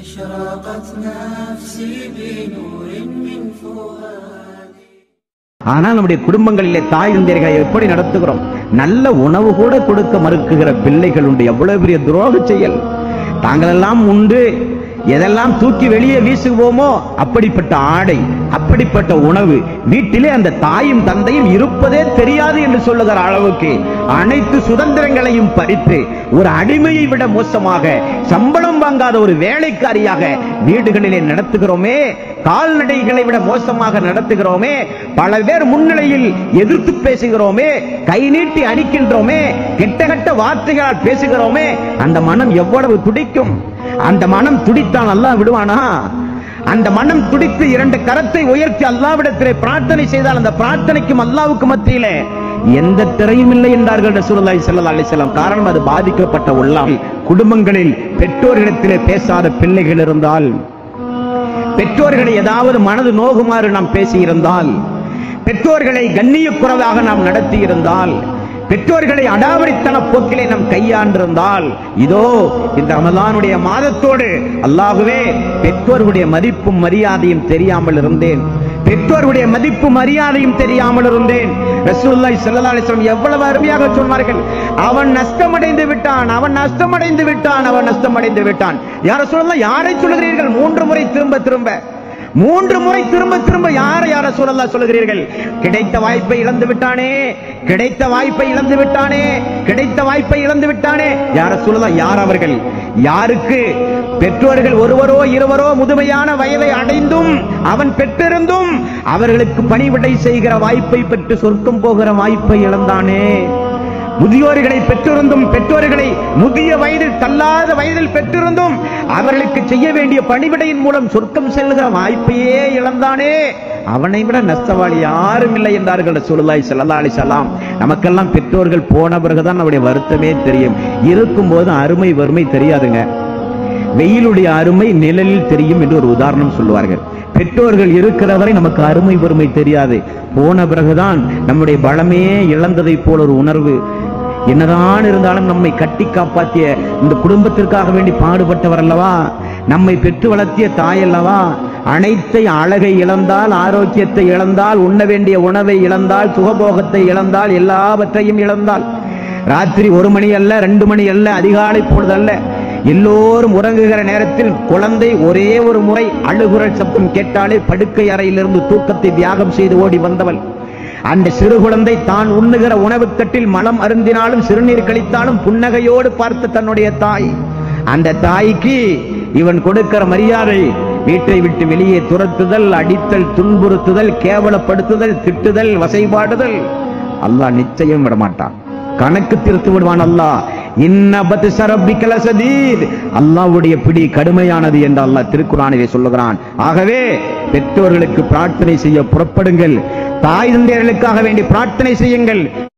أشرقت نفسي بنور من فؤادي ஆனால் நம்முடைய குடும்பங்களிலே தாய் தந்தையர்களை எப்படி நடத்துகிறோம் நல்ல உணவு கூட கொடுக்க மறுக்குகிற பிள்ளைகள் உண்டு எவ்வளவு பெரிய துரோக செயல் தாங்களெல்லாம் உண்டு எதெல்லாம் தூக்கி வெளியே வீசுவோமோ அப்படிப்பட்ட ஆடை அப்படிப்பட்ட உணவு வீட்டிலே அந்த தாயும் தந்தையும் இருப்பதே தெரியாது என்று சொல்லுகிற அளவுக்கு அனைத்து சுதந்திரங்களையும் பறித்து ஒரு அடிமையை விட மோசமாக சம்பளம் வாங்காத ஒரு வேலைக்காரியாக வீடுகளிலே நடத்துகிறோமே கால்நடைகளை விட மோசமாக நடத்துகிறோமே பல பேர் முன்னிலையில் எதிர்த்து பேசுகிறோமே கை நீட்டி அடிக்கின்றோமே கெட்ட கெட்ட வார்த்தைகளால் பேசுகிறோமே அந்த மனம் எவ்வளவு துடிக்கும் அந்த மனம் துடித்தான் அல்லாஹ் விடுவானா அந்த மனம் துடித்து இரண்டு கரத்தை உயர்த்தி அல்லாவிடத்திலே பிரார்த்தனை செய்தால் அந்த பிரார்த்தனைக்கும் அல்லாவுக்கு மத்தியிலே எந்த திரையும் இல்லை என்றார்கள் ரசூலுல்லாஹி ஸல்லல்லாஹு அலைஹி வஸல்லம் காரணம் அது பாதிக்கப்பட்ட உள்ளம் குடும்பங்களில் பெற்றோரிடத்திலே பேசாத பிள்ளைகள் இருந்தால் பெற்றோர்களை ஏதாவது மனது நோகுமாறு நாம் பேசியிருந்தால் பெற்றோர்களை கண்ணியக்குறைவாக நாம் நடத்தி இருந்தால் பெற்றோர்களை அடாவடித்தன போக்கிலே நாம் கையாண்டிருந்தால் இதோ இந்த ரமலானுடைய மாதத்தோடு அல்லாகவே பெற்றோர்களுடைய மதிப்பும் மரியாதையும் தெரியாமல் இருந்தேன் பெற்றோர்களுடைய மதிப்பு மரியாதையும் தெரியாமல் இருந்தேன் ரசூலுல்லாஹி ஸல்லல்லாஹு அலைஹி வஸல்லம் எவ்வளவு அருமையாக சொன்னார்கள் அவன் நஷ்டமடைந்து விட்டான் அவன் நஷ்டமடைந்து விட்டான் அவன் நஷ்டமடைந்து விட்டான் யார சொல்லலாம் யாரை சொல்லுகிறீர்கள் மூன்று முறை திரும்ப திரும்ப மூன்று முறை திரும்ப திரும்ப யாரை யார சொல்லலாம் சொல்லுகிறீர்கள் கிடைத்த வாய்ப்பை இழந்து விட்டானே கிடைத்த வாய்ப்பை இழந்து விட்டானே கிடைத்த வாய்ப்பை இழந்து விட்டானே யார சொல்லலாம் யார் அவர்கள் யாருக்கு பெற்றோர்கள் ஒருவரோ இருவரோ முதுமையான வயதை அடைந்தும் அவன் பெற்றிருந்தும் அவர்களுக்கு பணிவிடை செய்கிற வாய்ப்பை பெற்று சொர்க்கம் போகிற வாய்ப்பை இழந்தானே முதியோர்களை பெற்றிருந்தும் பெற்றோர்களை முதிய வயதில் தள்ளாத வயதில் பெற்றிருந்தும் அவர்களுக்கு செய்ய வேண்டிய பணிவிடையின் மூலம் சொர்க்கம் செல்கிற வாய்ப்பையே இழந்தானே அவனை விட நஷ்டவாளி யாரும் இல்லை என்றார்கள் சுருளாய் செல்லல்லா அலி சலாம் நமக்கெல்லாம் பெற்றோர்கள் போன பிறகுதான் நம்முடைய வருத்தமே தெரியும் இருக்கும்போது அருமை வறுமை தெரியாதுங்க வெயிலுடைய அருமை நிழலில் தெரியும் என்று ஒரு உதாரணம் சொல்லுவார்கள் பெற்றோர்கள் இருக்கிற வரை நமக்கு அருமை பெருமை தெரியாது போன பிறகுதான் நம்முடைய பலமே இழந்ததை போல ஒரு உணர்வு என்னதான் இருந்தாலும் நம்மை கட்டி காப்பாற்றிய இந்த குடும்பத்திற்காக வேண்டி பாடுபட்டவர் அல்லவா நம்மை பெற்று வளர்த்திய தாய் அல்லவா அனைத்தை அழகை இழந்தால் ஆரோக்கியத்தை இழந்தால் உண்ண வேண்டிய உணவை இழந்தால் சுகபோகத்தை இழந்தால் எல்லாவற்றையும் இழந்தால் ராத்திரி ஒரு மணி அல்ல ரெண்டு மணி அல்ல அதிகாலை பொழுது அல்ல எல்லோரும் உறங்குகிற நேரத்தில் குழந்தை ஒரே ஒரு முறை அழுகுரல் சப்தம் கேட்டாலே படுக்கை அறையிலிருந்து தூக்கத்தை தியாகம் செய்து ஓடி வந்தவள் அந்த சிறு குழந்தை தான் உண்ணுகிற உணவுத்தட்டில் மலம் அருந்தினாலும் சிறுநீர் கழித்தாலும் புன்னகையோடு பார்த்த தன்னுடைய தாய் அந்த தாய்க்கு இவன் கொடுக்கிற மரியாதை வீட்டை விட்டு வெளியே துரத்துதல் அடித்தல் துன்புறுத்துதல் கேவலப்படுத்துதல் திட்டுதல் வசைபாடுதல் அல்லாஹ் நிச்சயம் விடமாட்டான் கணக்கு தீர்த்து விடுவான் அல்லாஹ் இன்னபத் சரப்பிக்கல சதீத் அல்லாஹ்வுடைய பிடி கடுமையானது என்று அல்லாஹ் திருக்குறானிலே சொல்லுகிறான் ஆகவே பெற்றோர்களுக்கு பிரார்த்தனை செய்ய புறப்படுங்கள் தாய் தந்தையர்களுக்காக வேண்டி பிரார்த்தனை செய்யுங்கள்